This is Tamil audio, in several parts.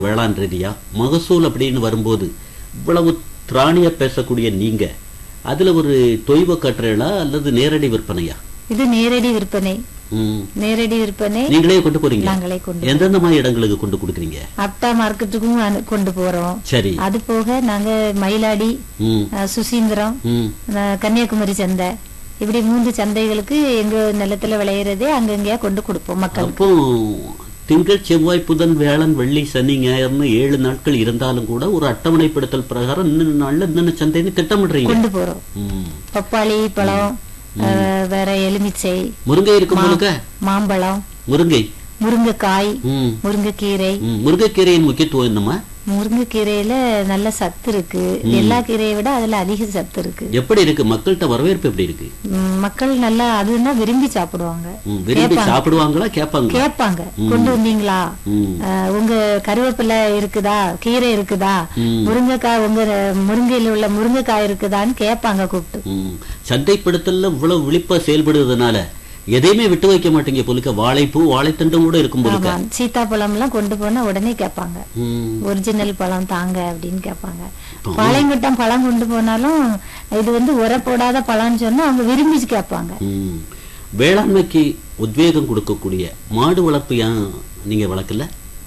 வேளாண் ரீதியா மகசூல் அப்படின்னு வரும்போது இவ்வளவு திராணியா பேசக்கூடிய நீங்க அதுல ஒரு தொய்வ கட்டுறீங்களா அல்லது நேரடி விற்பனையா இது நேரடி விற்பனை ம். நேரடி விற்பனை நீங்களே கொண்டு போறீங்க நாங்களே கொண்டு எந்தெந்த மாதிரி இடங்களுக்கு கொண்டு கொடுக்குறீங்க அப்டா மார்க்கெட்டுக்கும் அனு- கொண்டு போறோம் சரி அது போக நாங்க மயிலாடி ம் அஹ், சுசீந்திரம் ம் அஹ், கன்னியாகுமரி சந்தை இப்படி மூன்று சந்தைகளுக்கு எங்க நிலத்துல விளையிறதே அங்கங்கேயா கொண்டு கொடுப்போம் மக்களுக்கு அப்போ திங்கள் செவ்வாய் புதன் வியாழன் வெள்ளி சனி ஞாயிறுன்னு ஏழு நாட்கள் இருந்தாலும் கூட ஒரு அட்டவணைப்படுத்தல் பிரகாரம் இன்னும் நாள்ல இன்னும் சந்தைன்னு திட்டமிடுறீங்க கொண்டு போறோம் ம். பப்பாளி பழம் அஹ், வேற எலுமிச்சை முருங்கை இருக்கும் முழுக்க மாம்பழம் முருங்கை முருங்கைக்காய் ம் முருங்கைக்கீரை ம். முருங்கைக்கீரையின் முக்கியத்துவம் என்னம்மா முருங்கைக்கீரையில நல்ல சத்து இருக்கு எல்லா கீரையை விட அதுல அதிக சத்து இருக்கு எப்படி இருக்கு மக்கள்கிட்ட வரவேற்பு எப்படி இருக்கு ம், மக்கள் நல்லா அதுன்னா விரும்பி சாப்பிடுவாங்க ம், விரும்பி சாப்பிடுவாங்களா கேட்பாங்க கேட்பாங்க கொண்டு வந்தீங்களா ம். அஹ், உங்க கருவேப்பிலை இருக்குதா கீரை இருக்குதா ம். முருங்கைக்காய் உங்க முருங்கையில உள்ள முருங்கைக்காய் இருக்குதான்னு கேட்பாங்க கூப்பிட்டு ம். சந்தைப்படுத்தல்ல இவ்வளவு விழிப்பா செயல்படுவதனால எதையுமே விட்டு வைக்க மாட்டீங்க போலுக்க வாழைப்பூ வாழைத்தண்டும் கூட இருக்கும் போலுக்க ஆமா சீத்தாப்பழம் எல்லாம் கொண்டு போனா உடனே கேட்பாங்க ம். ஒரிஜினல் பழம் தாங்க அப்படின்னு கேட்பாங்க பாளையங்கொட்டம் பழம் கொண்டு போனாலும் இது வந்து உர போடாத பழம்னு சொன்னா அவங்க விரும்பி கேட்பாங்க ம். வேளாண்மைக்கு உத்வேகம் கொடுக்கக்கூடிய மாடு வளர்ப்பு ஏன் நீங்க வளர்க்கல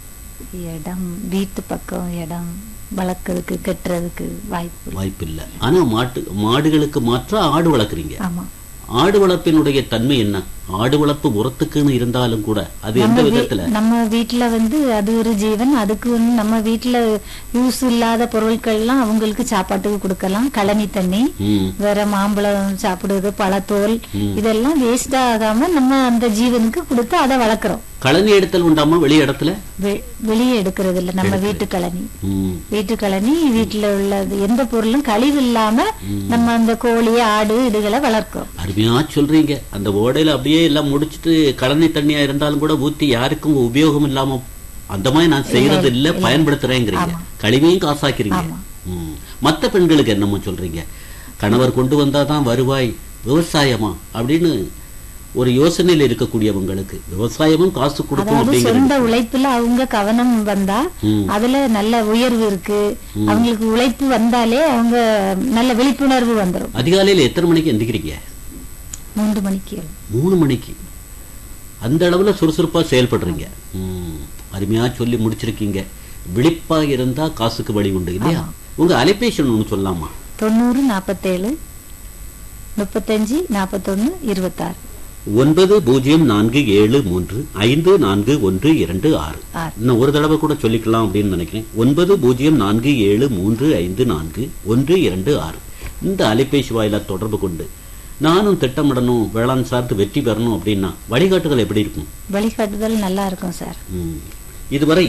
இடம் வீட்டு பக்கம் இடம் வளர்க்கறதுக்கு கட்டுறதுக்கு வாய்ப்பு வாய்ப்பு இல்ல ஆனா மாட்டு மாடுகளுக்கு மாற்றா ஆடு வளர்க்குறீங்க ஆமா ஆடு வளர்ப்பினுடைய தன்மை என்ன ஆடு வளர்ப்பு உரத்துக்குன்னு இருந்தாலும் கூட அது எந்த விதத்துல நம்ம வீட்டுல வந்து அது ஒரு ஜீவன் அதுக்கு வந்து நம்ம வீட்டுல யூஸ் இல்லாத பொருட்கள் எல்லாம் அவங்களுக்கு சாப்பாட்டுக்கு கொடுக்கலாம் கழனி தண்ணி ம். வேற மாம்பழம் சாப்பிடுறது பழத்தோல் இதெல்லாம் வேஸ்ட் ஆகாம நம்ம அந்த ஜீவனுக்கு கொடுத்து அதை வளர்க்குறோம் களனி எடுத்தல் உண்டாமா வெளி இடத்துல வெ- வெளியே எடுக்கிறது இல்ல நம்ம வீட்டு கழனி ம். வீட்டு கழனி வீட்டுல உள்ளது எந்த பொருளும் கழிவு இல்லாம நம்ம அந்த கோழி ஆடு இதுகளை வளர்க்கிறோம் அருமையா சொல்றீங்க அந்த ஓடையில அப்படியே எல்லாம் முடிச்சிட்டு கழனி தண்ணியா இருந்தாலும் கூட ஊத்தி யாருக்கும் உபயோகம் இல்லாம அந்த மாதிரி நான் செய்யறது இல்ல பயன்படுத்துறேங்கிறீங்க கழிவையும் காசாக்கிறீங்க ம். மத்த பெண்களுக்கு என்னமோ சொல்றீங்க கணவர் கொண்டு வந்தாதான் வருவாய் விவசாயமா அப்படின்னு ஒரு யோசனையில இருக்கக்கூடியவங்களுக்கு விவசாயமும் காசு கொடுக்கும் அதாவது அப்படிங்கிற சொந்த உழைப்புல அவங்க கவனம் வந்தா ம். அதுல நல்ல உயர்வு இருக்கு அவங்களுக்கு உழைப்பு வந்தாலே அவங்க நல்ல விழிப்புணர்வு வந்துரும் அதிகாலையில எத்தனை மணிக்கு எந்திரிக்கிறீங்க மூன்று மணிக்கு எழும். மூணு மணிக்கு அந்த அளவுல சுறுசுறுப்பா செயல்படுறீங்க ம். அருமையா சொல்லி முடிச்சிருக்கீங்க விழிப்பா இருந்தா காசுக்கு வழி உண்டு இல்லையா உங்க அலைபேசி ஒண்ணு சொல்லலாமா தொண்ணூறு நாப்பத்தேழு முப்பத்தஞ்சு நாப்பத்தொன்னு இருபத்தாறு ஒன்பது பூஜ்ஜியம் நான்கு ஏழு மூன்று ஐந்து நான்கு ஒன்று இரண்டு ஆறு ஆறு. இன்னும் ஒரு தடவை கூட சொல்லிக்கலாம் அப்படின்னு நினைக்கிறேன் ஒன்பது பூஜ்ஜியம் நான்கு ஏழு மூன்று ஐந்து நான்கு ஒன்று இரண்டு ஆறு இந்த அலைபேசி வாயிலா தொடர்பு கொண்டு நானும் திட்டமிடணும் வேளாண் சார்ந்து வெற்றி பெறணும் அப்படின்னா வழிகாட்டுதல் எப்படி இருக்கும் வழிகாட்டுதல் நல்லா இருக்கும் சார் ம். இதுவரை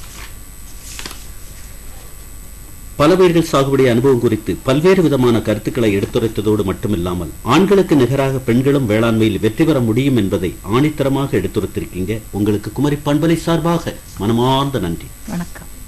பலவீர்கள் சாகுபடி அனுபவம் குறித்து பல்வேறு விதமான கருத்துக்களை எடுத்துரைத்ததோடு மட்டுமில்லாமல் ஆண்களுக்கு நிகராக பெண்களும் வேளாண்மையில் வெற்றி பெற முடியும் என்பதை ஆணித்தரமாக எடுத்துரைத்திருக்கீங்க உங்களுக்கு குமரி பண்பலை சார்பாக மனமார்ந்த நன்றி வணக்கம்